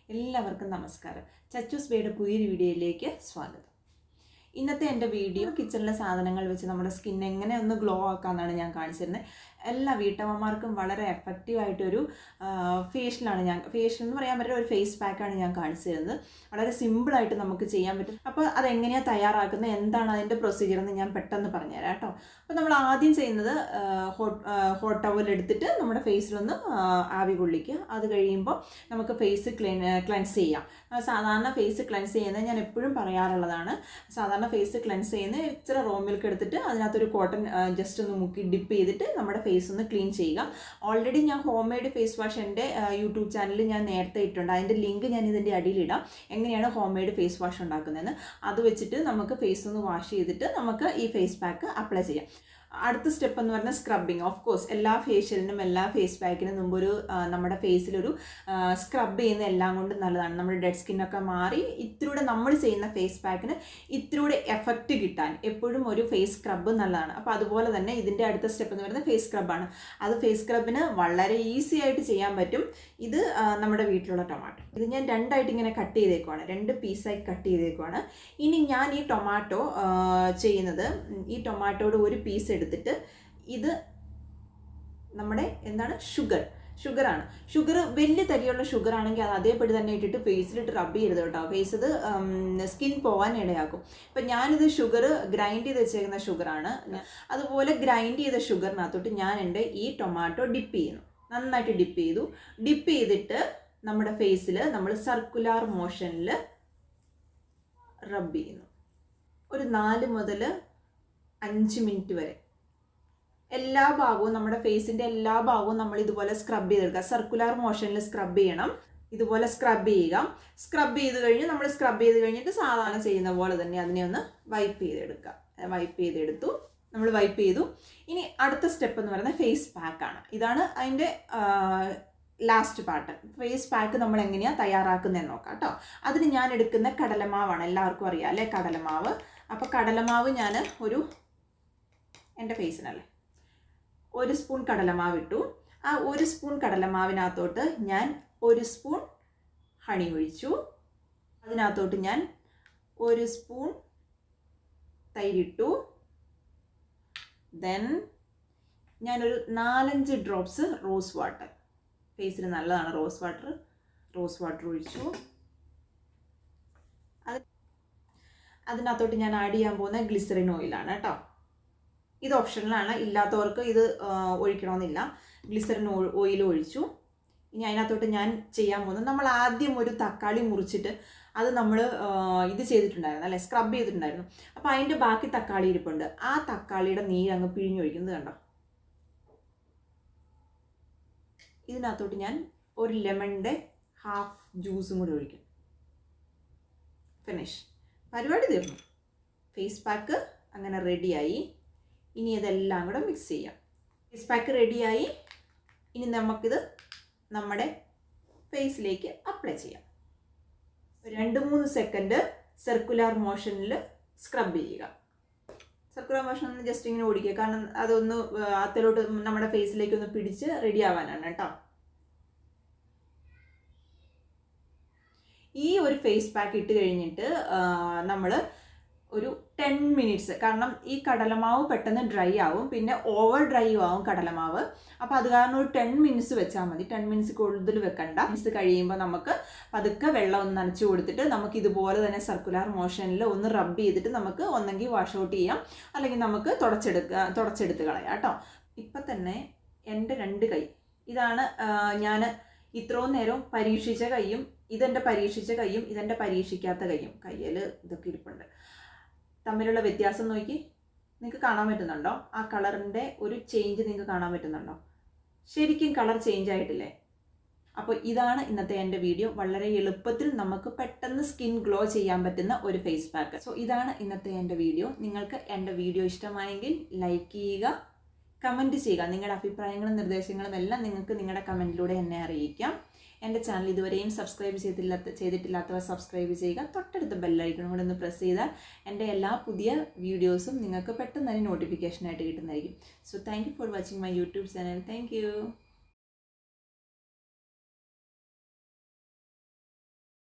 എല്ലാവർക്കും നമസ്കാരം ചച്ചൂസ് ബേയുടെ പുതിയൊരു വീഡിയോയിലേക്ക് സ്വാഗതം ഇന്നത്തെ എൻ്റെ വീഡിയോ കിച്ചണിലെ സാധനങ്ങൾ വെച്ച് നമ്മുടെ സ്കിൻ എങ്ങനെ ഒന്ന് ഗ്ലോ ആക്കാമെന്നാണ് ഞാൻ കാണിച്ചിരുന്നത് എല്ലാ വീട്ടമ്മമാർക്കും വളരെ എഫക്റ്റീവ് ആയിട്ടൊരു ഫേഷ്യലാണ് ഞാൻ ഫേഷ്യൽ എന്ന് പറയാൻ പറ്റുന്ന ഒരു ഫേസ് പാക്കാണ് ഞാൻ കാണിച്ചു തരുന്നത് വളരെ സിമ്പിളായിട്ട് നമുക്ക് ചെയ്യാൻ പറ്റും അപ്പോൾ അതെങ്ങനെയാണ് തയ്യാറാക്കുന്നത് എന്താണ് അതിൻ്റെ പ്രൊസീജിയർ എന്ന് ഞാൻ പെട്ടെന്ന് പറഞ്ഞുതരാം കേട്ടോ അപ്പോൾ നമ്മൾ ആദ്യം ചെയ്യുന്നത് ഹോട്ട് ഹോട്ട് ടവൽ എടുത്തിട്ട് നമ്മുടെ ഫേസിലൊന്ന് ആവി കൊള്ളിക്കുക അത് കഴിയുമ്പോൾ നമുക്ക് ഫേസ് ക്ലീൻ ക്ലെൻസ് ചെയ്യാം ആ, സാധാരണ ഫേസ് ക്ലെൻസ് ചെയ്യുന്നത് ഞാൻ എപ്പോഴും പറയാറുള്ളതാണ് സാധാരണ ഫേസ് ക്ലെൻസ് ചെയ്യുന്ന ഇച്ചിരി റോ മിൽക്ക് എടുത്തിട്ട് അതിനകത്തൊരു കോട്ടൺ ജസ്റ്റ് ഒന്ന് മുക്കി ഡിപ്പ് ചെയ്തിട്ട് നമ്മുടെ ഫേസ് ഒന്ന് ക്ലീൻ ചെയ്യുക ഓൾറെഡി ഞാൻ ഹോം മെയ്ഡ് ഫേസ് വാഷ് എൻ്റെ യൂട്യൂബ് ചാനലിൽ ഞാൻ നേരത്തെ ഇട്ടുണ്ട് അതിൻ്റെ ലിങ്ക് ഞാൻ ഇതിൻ്റെ അടിയിലിടാം എങ്ങനെയാണ് ഹോം മെയ്ഡ് ഫേസ് വാഷ് ഉണ്ടാക്കുന്നതെന്ന് അത് വെച്ചിട്ട് നമുക്ക് ഫേസ് ഒന്ന് വാഷ് ചെയ്തിട്ട് നമുക്ക് ഈ ഫേസ് പാക്ക് അപ്ലൈ ചെയ്യാം അടുത്ത സ്റ്റെപ്പ് എന്ന് പറയുന്നത് സ്ക്രബിങ് ഓഫ് കോഴ്സ് എല്ലാ ഫേഷ്യലിനും എല്ലാ ഫേസ് പാക്കിനും മുമ്പ് ഒരു ആ, നമ്മുടെ ഫേസിലൊരു സ്ക്രബ് ചെയ്യുന്ന എല്ലാം കൊണ്ടും നല്ലതാണ് നമ്മുടെ ഡെഡ് സ്കിന്നൊക്കെ മാറി ഇത്തിലൂടെ നമ്മൾ ചെയ്യുന്ന ഫേസ് പാക്കിന് ഇത്തിലൂടെ എഫക്റ്റ് കിട്ടാൻ എപ്പോഴും ഒരു ഫേസ് സ്ക്രബ് നല്ലതാണ് അപ്പോൾ അതുപോലെ തന്നെ ഇതിൻ്റെ അടുത്ത സ്റ്റെപ്പ് എന്ന് പറയുന്നത് ഫേസ് സ്ക്രബാണ് അത് ഫേസ് സ്ക്രബിന് വളരെ ഈസി ആയിട്ട് ചെയ്യാൻ പറ്റും ഇത് ആ, നമ്മുടെ വീട്ടിലുള്ള ടൊമാറ്റോ ഇത് ഞാൻ രണ്ടായിട്ട് ഇങ്ങനെ കട്ട് ചെയ്തേക്കുവാണ് രണ്ട് പീസായി കട്ട് ചെയ്തേക്കുവാണ് ഇനി ഞാൻ ഈ ടൊമാറ്റോ ആ, ചെയ്യുന്നത് ഉം, ഈ ടൊമാറ്റോയുടെ ഒരു പീസ് എടുത്തിട്ട് ഇത് നമ്മുടെ എന്താണ് ഷുഗർ ഷുഗറാണ് ഷുഗർ വലിയ തരിയുള്ള ഷുഗർ ആണെങ്കിൽ അത് അതേപടി തന്നെ ഇട്ടിട്ട് ഫേസിലിട്ട് റബ്ബ് ചെയ്യരുത് കേട്ടോ ഫേസ് ഇത് സ്കിൻ പോകാൻ ഇടയാക്കും ഇപ്പം ഞാനിത് ഷുഗർ ഗ്രൈൻഡ് ചെയ്ത് വെച്ചേക്കുന്ന ഷുഗറാണ് അതുപോലെ ഗ്രൈൻഡ് ചെയ്ത ഷുഗറിനകത്തോട്ട് ഞാൻ എൻ്റെ ഈ ടൊമാറ്റോ ഡിപ്പ് ചെയ്യുന്നു നന്നായിട്ട് ഡിപ്പ് ചെയ്തു ഡിപ്പ് ചെയ്തിട്ട് നമ്മുടെ ഫേസിൽ നമ്മൾ സർക്കുലാർ മോഷനിൽ റബ്ബ് ചെയ്യുന്നു ഒരു നാല് മുതൽ അഞ്ച് മിനിറ്റ് വരെ എല്ലാ ഭാഗവും നമ്മുടെ ഫേസിൻ്റെ എല്ലാ ഭാഗവും നമ്മൾ ഇതുപോലെ സ്ക്രബ് ചെയ്തെടുക്കുക സർക്കുലർ മോഷനിൽ സ്ക്രബ് ചെയ്യണം ഇതുപോലെ സ്ക്രബ് ചെയ്യുക സ്ക്രബ് ചെയ്ത് കഴിഞ്ഞ് നമ്മൾ സ്ക്രബ് ചെയ്ത് കഴിഞ്ഞിട്ട് സാധാരണ ചെയ്യുന്ന പോലെ തന്നെ അതിനെ ഒന്ന് വൈപ്പ് ചെയ്തെടുക്കുക വൈപ്പ് ചെയ്തെടുത്തു നമ്മൾ വൈപ്പ് ചെയ്തു ഇനി അടുത്ത സ്റ്റെപ്പ് എന്ന് പറയുന്നത് ഫേസ് പാക്കാണ് ഇതാണ് അതിൻ്റെ ലാസ്റ്റ് പാർട്ട് ഫേസ് പാക്ക് നമ്മൾ എങ്ങനെയാണ് തയ്യാറാക്കുന്നതെന്ന് നോക്കാം കേട്ടോ അതിന് ഞാൻ എടുക്കുന്ന കടലമാവാണ് എല്ലാവർക്കും അറിയാം അല്ലേ കടലമാവ് അപ്പോൾ കടലമാവ് ഞാൻ ഒരു എൻ്റെ ഫേസിനല്ലേ ഒരു സ്പൂൺ കടലമാവ് ഇട്ടു ആ ഒരു സ്പൂൺ കടലമാവിനകത്തോട്ട് ഞാൻ ഒരു സ്പൂൺ ഹണി ഒഴിച്ചു അതിനകത്തോട്ട് ഞാൻ ഒരു സ്പൂൺ തൈരിട്ടു ദെൻ ഞാനൊരു നാലഞ്ച് ഡ്രോപ്സ് റോസ് വാട്ടർ ഫേസിൽ നല്ലതാണ് റോസ് വാട്ടർ റോസ് വാട്ടർ ഒഴിച്ചു അത് അതിനകത്തോട്ട് ഞാൻ ആഡ് ചെയ്യാൻ പോകുന്ന ഗ്ലിസറിൻ ഓയിലാണ് കേട്ടോ ഇത് ഓപ്ഷനിലാണ് ഇല്ലാത്തവർക്ക് ഇത് ആ, ഒഴിക്കണമെന്നില്ല ഗ്ലിസറിൻ ഓയിൽ ഒഴിച്ചു ഇനി അതിനകത്തോട്ട് ഞാൻ ചെയ്യാൻ പോകുന്നത് നമ്മൾ ആദ്യം ഒരു തക്കാളി മുറിച്ചിട്ട് അത് നമ്മൾ ഇത് ചെയ്തിട്ടുണ്ടായിരുന്നു അല്ലേ സ്ക്രബ് ചെയ്തിട്ടുണ്ടായിരുന്നു അപ്പോൾ അതിൻ്റെ ബാക്കി തക്കാളി ഇരിപ്പുണ്ട് ആ തക്കാളിയുടെ നീര് അങ്ങ് പിഴിഞ്ഞൊഴിക്കുന്നത് കണ്ടോ ഇതിനകത്തോട്ട് ഞാൻ ഒരു ലെമണിൻ്റെ ഹാഫ് ജ്യൂസും കൂടി ഒഴിക്കും ഫിനിഷ് പരിപാടി തീർന്നു ഫേസ് പാക്ക് അങ്ങനെ റെഡിയായി ഇനി ഇതെല്ലാം കൂടെ മിക്സ് ചെയ്യാം ഫേസ് പാക്ക് റെഡിയായി ഇനി നമുക്കിത് നമ്മുടെ ഫേസിലേക്ക് അപ്ലൈ ചെയ്യാം രണ്ട് മൂന്ന് സെക്കൻഡ് സർക്കുലാർ മോഷനിൽ സ്ക്രബ് ചെയ്യുക സർക്കുലർ മോഷൻ ഒന്ന് ജസ്റ്റ് ഇങ്ങനെ ഓടിക്കുക കാരണം അതൊന്ന് അത്തിലോട്ട് നമ്മുടെ ഫേസിലേക്ക് ഒന്ന് പിടിച്ച് റെഡി ആവാനാണ് കേട്ടോ ഈ ഒരു ഫേസ് പാക്ക് ഇട്ട് കഴിഞ്ഞിട്ട് നമ്മൾ ഒരു ടെൻ മിനിറ്റ്സ് കാരണം ഈ കടലമാവ് പെട്ടെന്ന് ഡ്രൈ ആവും പിന്നെ ഓവർ ഡ്രൈ ആവും കടലമാവ് അപ്പോൾ അത് കാരണം ഒരു ടെൻ മിനിറ്റ്സ് വെച്ചാൽ മതി ടെൻ മിനിറ്റ്സ് കൂടുതൽ വെക്കണ്ട മിനിറ്റ്സ് കഴിയുമ്പോൾ നമുക്ക് പതുക്കെ വെള്ളം ഒന്ന് നനച്ച് കൊടുത്തിട്ട് നമുക്ക് ഇതുപോലെ തന്നെ സർക്കുലർ മോഷനിൽ ഒന്ന് റബ്ബ് ചെയ്തിട്ട് നമുക്ക് ഒന്നെങ്കിൽ വാഷ് ഔട്ട് ചെയ്യാം അല്ലെങ്കിൽ നമുക്ക് തുടച്ചെടുക്കുക തുടച്ചെടുത്ത് കളയാം കേട്ടോ ഇപ്പം തന്നെ എൻ്റെ രണ്ട് കൈ ഇതാണ് ഞാൻ ഇത്രയും നേരം പരീക്ഷിച്ച കൈയും ഇതെൻ്റെ പരീക്ഷിച്ച കൈയും ഇതെൻ്റെ പരീക്ഷിക്കാത്ത കൈയും കയ്യിൽ ഇതൊക്കെ ഇരിപ്പുണ്ട് തമ്മിലുള്ള വ്യത്യാസം നോക്കി നിങ്ങൾക്ക് കാണാൻ പറ്റുന്നുണ്ടോ ആ കളറിൻ്റെ ഒരു ചേഞ്ച് നിങ്ങൾക്ക് കാണാൻ പറ്റുന്നുണ്ടോ ശരിക്കും കളർ ചേഞ്ച് ആയിട്ടില്ലേ അപ്പോൾ ഇതാണ് ഇന്നത്തെ എൻ്റെ വീഡിയോ വളരെ എളുപ്പത്തിൽ നമുക്ക് പെട്ടെന്ന് സ്കിൻ ഗ്ലോ ചെയ്യാൻ പറ്റുന്ന ഒരു ഫേസ് പാക്ക് സോ ഇതാണ് ഇന്നത്തെ എൻ്റെ വീഡിയോ നിങ്ങൾക്ക് എൻ്റെ വീഡിയോ ഇഷ്ടമായെങ്കിൽ ലൈക്ക് ചെയ്യുക കമൻറ്റ് ചെയ്യുക നിങ്ങളുടെ അഭിപ്രായങ്ങളും നിർദ്ദേശങ്ങളും എല്ലാം നിങ്ങൾക്ക് നിങ്ങളുടെ കമൻറ്റിലൂടെ എന്നെ അറിയിക്കാം എൻ്റെ ചാനൽ ഇതുവരെയും സബ്സ്ക്രൈബ് ചെയ്തില്ലാത്ത ചെയ്തിട്ടില്ലാത്തവർ സബ്സ്ക്രൈബ് ചെയ്യുക തൊട്ടടുത്ത ബെല്ലൈക്കണും കൂടെ ഒന്ന് പ്രസ് ചെയ്താൽ എൻ്റെ എല്ലാ പുതിയ വീഡിയോസും നിങ്ങൾക്ക് പെട്ടെന്ന് തന്നെ നോട്ടിഫിക്കേഷനായിട്ട് കിട്ടുന്നതായിരിക്കും so thank you for watching my YouTube channel thank U